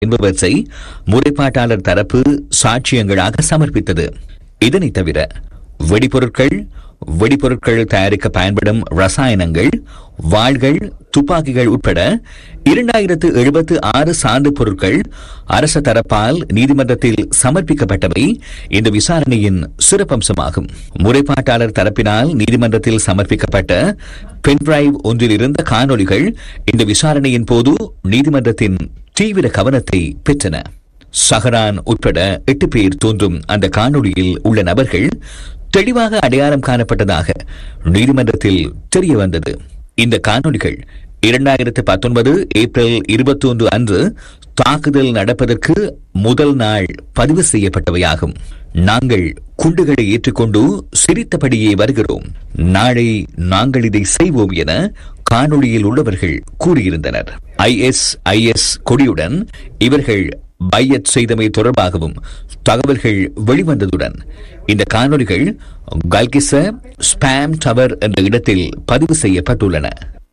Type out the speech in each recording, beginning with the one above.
என்பவற்றை முறைப்பாட்டாளர் தரப்பு சாட்சியங்களாக சமர்ப்பித்தது இதனைத் தவிர வெடிபொருட்கள் வெடிபொருட்கள் தயாரிக்க பயன்படும் ரசாயனங்கள் வாள்கள் துப்பாக்கிகள் உட்பட இரண்டாயிரத்து எழுபத்து ஆறு சான்று பொருட்கள் அரச தரப்பால் நீதிமன்றத்தில் சமர்ப்பிக்கப்பட்டவை இந்த விசாரணையின் சிறப்பம்சமாகும் முறைப்பாட்டாளர் தரப்பினால் நீதிமன்றத்தில் சமர்ப்பிக்கப்பட்ட பென்டிரைவ் ஒன்றில் இருந்த காணொளிகள் இந்த விசாரணையின் போது நீதிமன்றத்தின் தீவிர கவனத்தை பெற்றன சஹரான் உட்பட எட்டு பேர் தோன்றும் அந்த காணொளியில் உள்ள நபர்கள் தெளிவாக அடையாளம் காணப்பட்டதாக நீதிமன்றத்தில் தெரிய வந்தது இந்த காணொளிகள் இரண்டாயிரத்து பத்தொன்பது ஏப்ரல் இருபத்தி ஒன்று அன்று தாக்குதல் நடப்பதற்கு முதல் நாள் பதிவு செய்யப்பட்டவையாகும் நாங்கள் குண்டுகளை ஏற்றுக்கொண்டு சிரித்தபடியே வருகிறோம் நாளை நாங்கள் இதை செய்வோம் என காணொளியில் உள்ளவர்கள் கூறியிருந்தனர் ஐஎஸ் ஐஎஸ் கொடியுடன் இவர்கள் பையத் செய்தமை தொடர்பாகவும் தகவல்கள் வெளிவந்ததுடன் இந்த காணொளிகள் கல்கிச ஸ்பாம் டவர் என்ற இடத்தில் பதிவு செய்யப்பட்டுள்ளன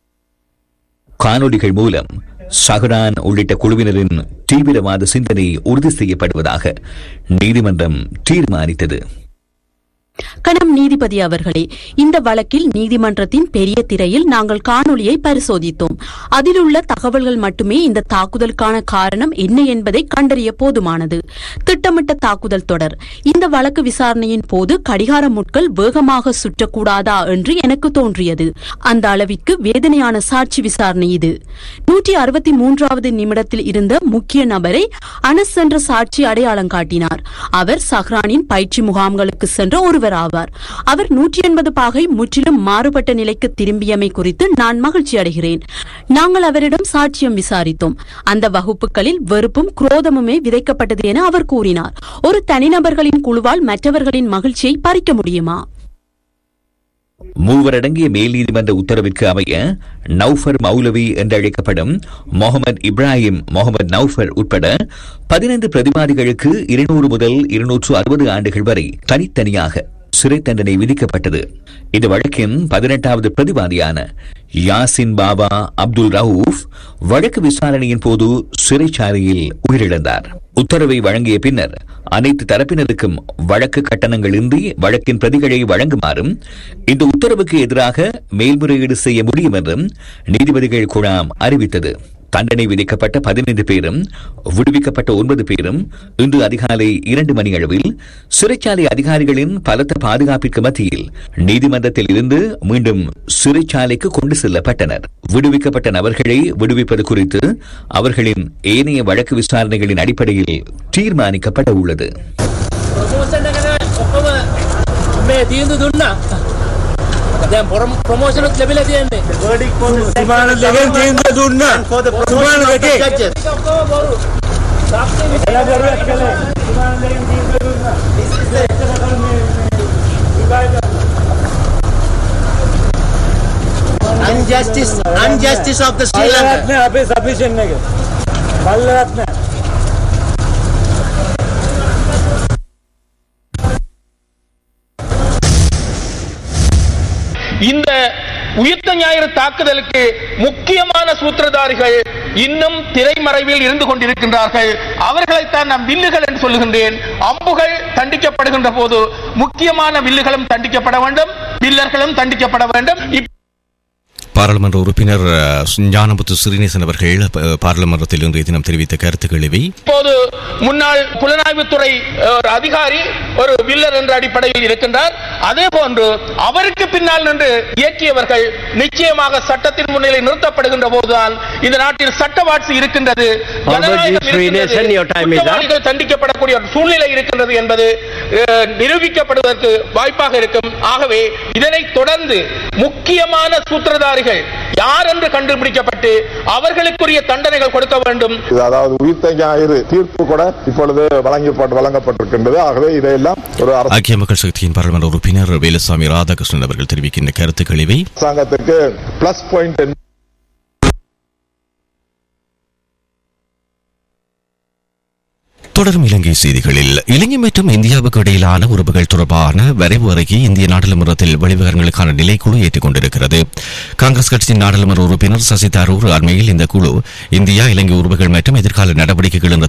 காணொளிகள் மூலம் சஹரான் உள்ளிட்ட குழுவினரின் தீவிரவாத சிந்தனை உறுதி செய்யப்படுவதாக நீதிமன்றம் தீர்மானித்தது கணம் நீதிபதி அவர்களே இந்த வழக்கில் நீதிமன்றத்தின் பெரிய திரையில் நாங்கள் காணொளியை பரிசோதித்தோம் அதில் உள்ள தகவல்கள் மட்டுமே இந்த தாக்குதலுக்கான காரணம் என்ன என்பதை கண்டறிய போதுமானது திட்டமிட்ட தாக்குதல் தொடர் இந்த வழக்கு விசாரணையின் போது கடிகார முட்கள் வேகமாக சுற்றக்கூடாதா என்று எனக்கு தோன்றியது அந்த அளவிற்கு வேதனையான சாட்சி விசாரணை இது நூற்றி அறுபத்தி மூன்றாவது நிமிடத்தில் இருந்த முக்கிய நபரை அனஸ் என்ற சாட்சி அடையாளம் காட்டினார் அவர் சஹ்ரானின் பயிற்சி முகாம்களுக்கு சென்ற ஒருவர் ஆவார் அவர் நூற்றி எண்பது பாகை முற்றிலும் மாறுபட்ட நிலைக்கு திரும்பியமை குறித்து நான் மகிழ்ச்சி அடைகிறேன் நாங்கள் அவரிடம் சாட்சியம் விசாரித்தோம் அந்த வகுப்புகளில் வெறுப்பும் குரோதமுமே விதைக்கப்பட்டது என அவர் கூறினார் ஒரு தனிநபர்களின் குழுவால் மற்றவர்களின் மகிழ்ச்சியை பறிக்க முடியுமா மூவரடங்கிய மேல் நீதிமன்ற உத்தரவிற்கு அமைய நௌஃபர் மௌலவி என்றழைக்கப்படும் முகமது இப்ராஹிம் முகமது நௌஃபர் உட்பட பதினைந்து பிரதிவாதிகளுக்கு இருநூறு முதல் இருநூற்று அறுபது ஆண்டுகள் வரை தனித்தனியாக சிறை தண்டனை விதிக்கப்பட்டது இந்த வழக்கின் பதினெட்டாவது பிரதிவாதியான யாசின் பாபா அப்துல் ரவுஃப் வழக்கு விசாரணையின் போது சிறைச்சாலையில் உயிரிழந்தார் உத்தரவை வழங்கிய பின்னர் அனைத்து தரப்பினருக்கும் வழக்கு கட்டணங்களின்றி வழக்கின் பிரதிகளை வழங்குமாறும் இந்த உத்தரவுக்கு எதிராக மேல்முறையீடு செய்ய முடியும் என்றும் நீதிபதிகள் குழாம் அறிவித்தது தண்டனை விதிக்கப்பட்ட பதினைந்து பேரும் விடுவிக்கப்பட்ட ஒன்பது பேரும் இன்று அதிகாலை இரண்டு மணி அளவில் சிறைச்சாலை அதிகாரிகளின் பலத்த பாதுகாப்பிற்கு மத்தியில் நீதிமன்றத்தில் இருந்து மீண்டும் சிறைச்சாலைக்கு கொண்டு செல்லப்பட்டனர் விடுவிக்கப்பட்ட நபர்களை விடுவிப்பது குறித்து அவர்களின் ஏனைய வழக்கு விசாரணைகளின் அடிப்படையில் தீர்மானிக்கப்பட உள்ளது ප්‍රමෝෂන් එක ඔක්කොම මේ තීන්දු දුන්නා. දැන් ප්‍රමෝෂනුත් ලැබිලා තියෙන්නේ. සුමාන දෙකෙන් තීන්දුව දුන්නා. සුමාන දෙකේ. ඔක්කොම බොරු. සාක්ෂි එළදරුවක් කළේ. සුමාන දෙකෙන් තීන්දුව දුන්නා. Injustice, injustice of the Sri බල්ලවත් Lanka. නෑ අපේ සබිෂන් එක. බල්ලවත් නෑ. இந்த உயிர்த்த ஞாயிறு தாக்குதலுக்கு முக்கியமான சூத்திரதாரிகள் இன்னும் திரைமறைவில் இருந்து கொண்டிருக்கின்றார்கள் அவர்களைத்தான் நான் வில்லுகள் என்று சொல்லுகின்றேன் அம்புகள் தண்டிக்கப்படுகின்ற போது முக்கியமான வில்லுகளும் தண்டிக்கப்பட வேண்டும் வில்லர்களும் தண்டிக்கப்பட வேண்டும் இப்- பாராளுமன்ற உறுப்பினர் அஹ், ஞானமுத்து சிறிநேசன் அவர்கள் அஹ், பாராளுமன்றத்தில் இன்றைய தினம் தெரிவித்த கருத்துக்கள் இவை இப்போது முன்னாள் புலனாய்வுத்துறை அஹ், ஒரு அதிகாரி ஒரு வில்லர் என்ற அடிப்படையில் இருக்கின்றார் அதே போன்று அவருக்கு பின்னால் நின்று இயக்கியவர்கள் நிச்சயமாக சட்டத்தின் முன்னிலை நிறுத்தப்படுகின்ற போதுதான் இந்த நாட்டில் சட்டவாட்சி இருக்கின்றது ஜனநாயகம் Sri இருக்கின்றது, Nation, your time is up. குற்றவாளிகள் தண்டிக்கப்படக்கூடிய ஒரு சூழ்நிலை இருக்கின்றது என்பது அஹ், நிரூபிக்கப்படுவதற்கு வாய்ப்பாக இருக்கும் ஆகவே இதனை தொடர்ந்து முக்கியமான சூத்திரதாரிகள் யார் என்று கண்டுபிடிக்கப்பட்டு அவர்களுக்குரிய தண்டனைகள் கொடுக்க வேண்டும் இது அதாவது உயிர்த்த ஞாயிறு தீர்ப்பு கூட இப்பொழுது வழங்கப்பட்டு வழங்கப்பட்டிருக்கின்றது ஆகவே இதையெல்லாம் ஒரு ஐக்கிய மக்கள் சக்தியின் பாராளுமன்ற உறுப்பினர் வேலுசாமி ராதாகிருஷ்ணன் அவர்கள் தெரிவிக்கின்ற கருத்துக்கள் இவை அரசாங்கத்துக்கு பிளஸ் பாயிண்ட் தொடரும் இலங்கை செய்திகளில் இலங்கை மற்றும் இந்தியாவுக்கு இடையிலான உறவுகள் தொடர்பான வரைவு அறிக்கை இந்திய நாடாளுமன்றத்தில் வெளிவிவரங்களுக்கான நிலைக்குழு ஏற்றுக் கொண்டிருக்கிறது காங்கிரஸ் கட்சியின் நாடாளுமன்ற உறுப்பினர் சசி தரூர் அண்மையில் இந்த குழு இந்தியா இலங்கை உறவுகள் மற்றும் எதிர்கால நடவடிக்கைகள் என்ற